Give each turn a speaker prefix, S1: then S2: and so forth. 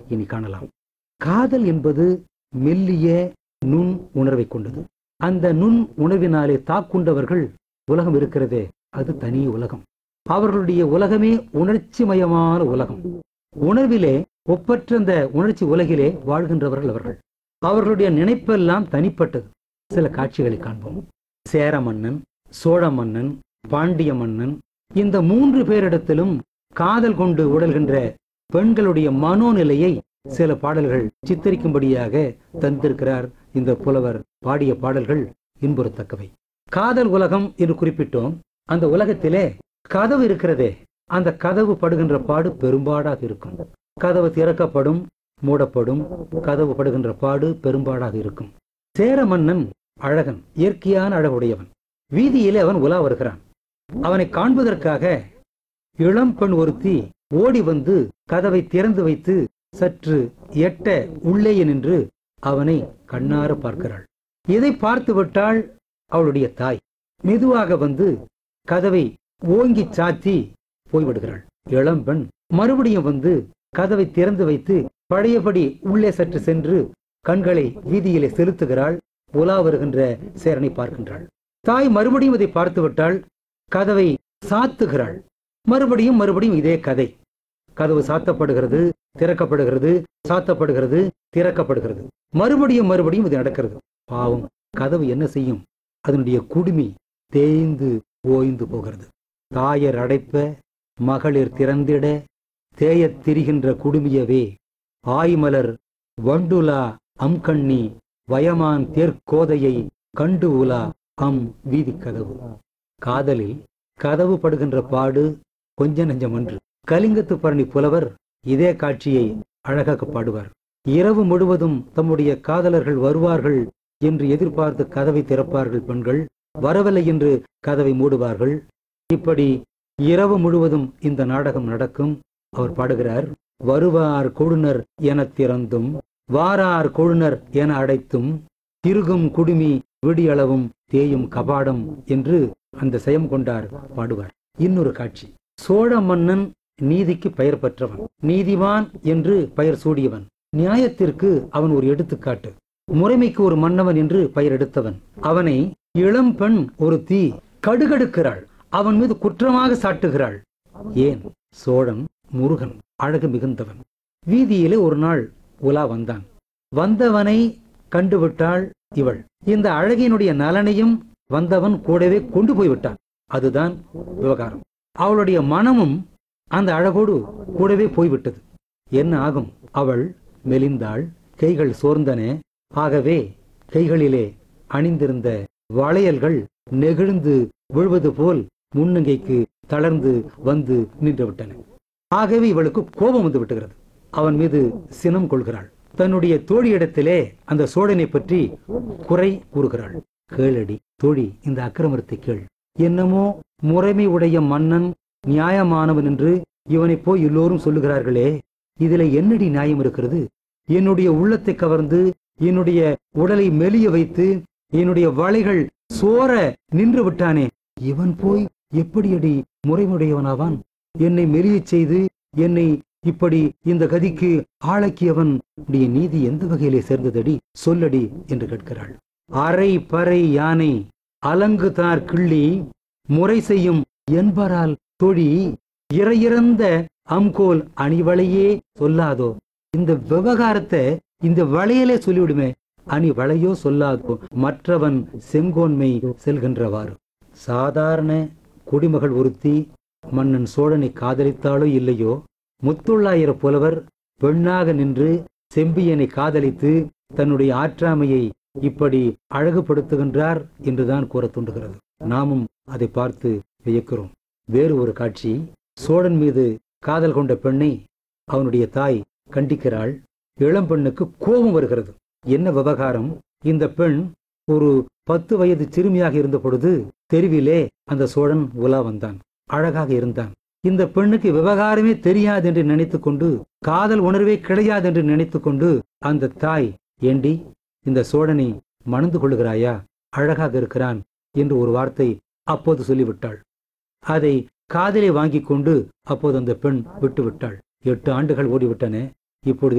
S1: இனி காணலாம் காதல் என்பது மெல்லிய நுண் உணர்வை கொண்டது அந்த நுண் உணர்வினாலே தாக்குண்டவர்கள் உலகம் இருக்கிறதே அது தனி உலகம் அவர்களுடைய உலகமே உணர்ச்சிமயமான உலகம் உணர்விலே ஒப்பற்ற அந்த உணர்ச்சி உலகிலே வாழ்கின்றவர்கள் அவர்கள் அவர்களுடைய நினைப்பெல்லாம் தனிப்பட்டது சில காட்சிகளை காண்போம் சேர மன்னன் சோழ மன்னன் பாண்டிய மன்னன் இந்த மூன்று பேரிடத்திலும் காதல் கொண்டு உடல்கின்ற பெண்களுடைய மனோநிலையை சில பாடல்கள் சித்தரிக்கும்படியாக தந்திருக்கிறார் இந்த புலவர் பாடிய பாடல்கள் இன்புறத்தக்கவை காதல் உலகம் என்று குறிப்பிட்டோம் அந்த உலகத்திலே கதவு இருக்கிறதே அந்த கதவு படுகின்ற பாடு பெரும்பாடாக இருக்கும் கதவு திறக்கப்படும் மூடப்படும் கதவு படுகின்ற பாடு பெரும்பாடாக இருக்கும் சேர மன்னன் அழகன் இயற்கையான அழகுடையவன் வீதியிலே அவன் உலா வருகிறான் அவனை காண்பதற்காக இளம் பெண் ஒருத்தி ஓடி வந்து கதவை திறந்து வைத்து சற்று எட்ட உள்ளேயே நின்று அவனை கண்ணார பார்க்கிறாள் இதை பார்த்து விட்டாள் அவளுடைய தாய் மெதுவாக வந்து கதவை ஓங்கி சாத்தி போய்விடுகிறாள் இளம்பெண் மறுபடியும் வந்து கதவை திறந்து வைத்து பழையபடி உள்ளே சற்று சென்று கண்களை வீதியிலே செலுத்துகிறாள் உலா வருகின்ற சேரனை பார்க்கின்றாள் தாய் மறுபடியும் இதை பார்த்து விட்டால் கதவை சாத்துகிறாள் மறுபடியும் மறுபடியும் இதே கதை கதவு சாத்தப்படுகிறது திறக்கப்படுகிறது சாத்தப்படுகிறது திறக்கப்படுகிறது மறுபடியும் மறுபடியும் இது நடக்கிறது பாவம் கதவு என்ன செய்யும் அதனுடைய குடுமி தேய்ந்து ஓய்ந்து போகிறது தாயர் அடைப்ப மகளிர் திறந்திட தேயத் திரிகின்ற குடுமியவே ஆய்மலர் வண்டுலா அம்கண்ணி வயமான் தேர்க்கோதையை கண்டு உலா அம் வீதி கதவு காதலில் கதவு படுகின்ற பாடு கொஞ்ச நெஞ்சமன்று கலிங்கத்து பரணி புலவர் இதே காட்சியை அழகாக பாடுவார் இரவு முழுவதும் தம்முடைய காதலர்கள் வருவார்கள் என்று எதிர்பார்த்து கதவை திறப்பார்கள் பெண்கள் வரவில்லை என்று கதவை மூடுவார்கள் இப்படி இரவு முழுவதும் இந்த நாடகம் நடக்கும் அவர் பாடுகிறார் வருவார் கொழுனர் எனத் திறந்தும் வாரார் கொழுனர் என அடைத்தும் திருகும் குடுமி விடியளவும் தேயும் கபாடம் என்று அந்த செயம் கொண்டார் பாடுவார் இன்னொரு காட்சி சோழ மன்னன் நீதிக்கு பெயர் பெற்றவன் நீதிவான் என்று பெயர் சூடியவன் நியாயத்திற்கு அவன் ஒரு எடுத்துக்காட்டு முறைமைக்கு ஒரு மன்னவன் என்று பெயர் எடுத்தவன் அவனை இளம் பெண் ஒரு தீ கடுகடுக்கிறாள் அவன் மீது குற்றமாக சாட்டுகிறாள் ஏன் சோழன் முருகன் அழகு மிகுந்தவன் வீதியிலே ஒரு நாள் உலா வந்தான் வந்தவனை கண்டுவிட்டாள் இவள் இந்த அழகினுடைய நலனையும் வந்தவன் கூடவே கொண்டு போய்விட்டான் அதுதான் விவகாரம் அவளுடைய மனமும் அந்த அழகோடு கூடவே போய்விட்டது என்ன ஆகும் அவள் மெலிந்தாள் கைகள் சோர்ந்தன ஆகவே கைகளிலே அணிந்திருந்த வளையல்கள் நெகிழ்ந்து விழுவது போல் முன்னங்கைக்கு தளர்ந்து வந்து நின்று விட்டன ஆகவே இவளுக்கு கோபம் வந்து விட்டுகிறது அவன் மீது சினம் கொள்கிறாள் தன்னுடைய தோழியிடத்திலே அந்த சோழனை பற்றி குறை கூறுகிறாள் கேளடி தோழி இந்த அக்கிரமத்தை கேள் என்னமோ முறைமை உடைய மன்னன் நியாயமானவன் என்று இவனை போய் எல்லோரும் சொல்லுகிறார்களே இதுல என்னடி நியாயம் இருக்கிறது என்னுடைய உள்ளத்தை கவர்ந்து என்னுடைய உடலை மெலிய வைத்து என்னுடைய வளைகள் சோர நின்று விட்டானே இவன் போய் எப்படியடி முறைமுடையவனாவான் என்னை மெலியச் செய்து என்னை இப்படி இந்த கதிக்கு ஆளாக்கியவன் உடைய நீதி எந்த வகையிலே சேர்ந்ததடி சொல்லடி என்று கேட்கிறாள் அரை பறை யானை அலங்குதார் கிள்ளி முறை செய்யும் என்பரால் தொழி இறையிறந்த அம்கோல் அணிவளையே சொல்லாதோ இந்த விவகாரத்தை இந்த வளையலே சொல்லிவிடுமே அணி வளையோ சொல்லாதோ மற்றவன் செங்கோன்மை செல்கின்றவாறு சாதாரண குடிமகள் ஒருத்தி மன்னன் சோழனை காதலித்தாலோ இல்லையோ முத்துள்ளாயிர புலவர் பெண்ணாக நின்று செம்பியனை காதலித்து தன்னுடைய ஆற்றாமையை இப்படி அழகுபடுத்துகின்றார் என்றுதான் கூற தூண்டுகிறது நாமும் அதை பார்த்து வியக்கிறோம் வேறு ஒரு காட்சி சோழன் மீது காதல் கொண்ட பெண்ணை அவனுடைய தாய் கண்டிக்கிறாள் இளம் பெண்ணுக்கு கோபம் வருகிறது என்ன விவகாரம் இந்த பெண் ஒரு பத்து வயது சிறுமியாக இருந்த பொழுது தெருவிலே அந்த சோழன் உலா வந்தான் அழகாக இருந்தான் இந்த பெண்ணுக்கு விவகாரமே தெரியாது என்று நினைத்துக் கொண்டு காதல் உணர்வே கிடையாது என்று நினைத்துக் கொண்டு அந்த தாய் ஏண்டி இந்த சோழனை மணந்து கொள்ளுகிறாயா அழகாக இருக்கிறான் என்று ஒரு வார்த்தை அப்போது சொல்லிவிட்டாள் அதை காதலை வாங்கிக் கொண்டு அப்போது அந்த பெண் விட்டு விட்டாள் எட்டு ஆண்டுகள் ஓடிவிட்டன இப்பொழுது